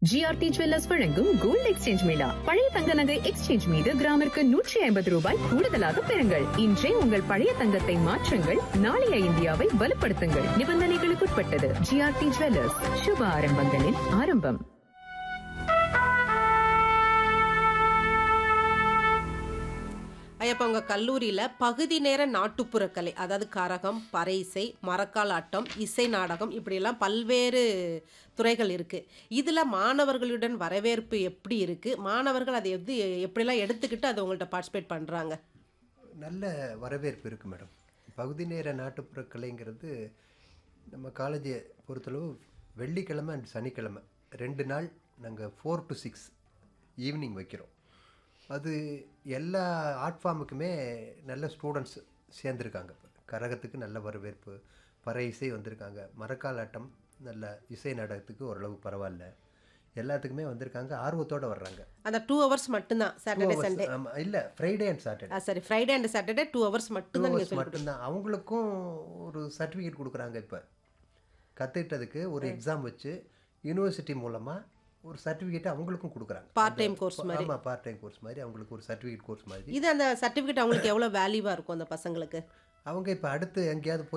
GRT jewellers வழங்கும் gold exchange mela பழைய தங்க நகை எக்ஸ்சேஞ்ச் மீது கிராமிற்கு நூற்றி ஐம்பது ரூபாய் கூடுதலாக பெறுங்கள் இன்றே உங்கள் பழைய தங்கத்தை மாற்றுங்கள் நாளைய இந்தியாவை வலுப்படுத்துங்கள் நிபந்தனைகளுக்குட்பட்டது ஜிஆர்டி ஜுவல்லர்ஸ் சுப ஆரம்பங்களின் ஆரம்பம் ஐயப்பா உங்கள் கல்லூரியில் பகுதி நேர நாட்டுப்புற கலை அதாவது கரகம் பறை இசை மரக்கால் ஆட்டம் இசை நாடகம் இப்படியெல்லாம் பல்வேறு துறைகள் இருக்குது இதில் மாணவர்களுடன் வரவேற்பு எப்படி இருக்குது மாணவர்கள் அதை எது எப்படிலாம் எடுத்துக்கிட்டு அதை உங்கள்கிட்ட பார்ட்டிசிபேட் பண்ணுறாங்க நல்ல வரவேற்பு இருக்குது மேடம் பகுதி நேர நாட்டுப்புற கலைங்கிறது நம்ம காலேஜை பொறுத்தளவு வெள்ளிக்கிழமை அண்ட் சனிக்கிழமை ரெண்டு நாள் நாங்கள் ஃபோர் டு சிக்ஸ் ஈவினிங் வைக்கிறோம் அது எல்லா ஆர்ட் ஃபார்முக்குமே நல்ல ஸ்டூடெண்ட்ஸ் சேர்ந்துருக்காங்க கரகத்துக்கு நல்ல வரவேற்பு பறை இசை வந்திருக்காங்க மரக்கால் ஆட்டம் நல்ல இசை நாடகத்துக்கு ஓரளவு பரவாயில்ல எல்லாத்துக்குமே வந்திருக்காங்க ஆர்வத்தோடு வர்றாங்க அந்த டூ ஹவர்ஸ் மட்டும்தான் சாட்டர்டே சண்டே ஆமாம் இல்லை ஃப்ரைடே அண்ட் சாட்டர்டே சரி Friday and Saturday two hours two மட்டும்தான் நீங்கள் ஹவர்ஸ் சொல்லி மட்டும்தான் அவங்களுக்கும் ஒரு சர்டிஃபிகேட் கொடுக்குறாங்க இப்போ கற்றுக்கிட்டதுக்கு ஒரு எக்ஸாம் வச்சு யூனிவர்சிட்டி மூலமாக ஒரு சர்டிஃபிகேட் அவங்களுக்கும் கொடுக்குறாங்க Part time course மாதிரி. ஆமாம் பார்ட் டைம் கோர்ஸ் மாதிரி அவங்களுக்கு ஒரு சர்டிஃபிகேட் கோர்ஸ் மாதிரி இது அந்த சர்டிஃபிகேட் அவங்களுக்கு எவ்வளோ வேல்யூவாக இருக்கும் அந்த பசங்களுக்கு அவங்க இப்போ அடுத்து எங்கேயாவது போய்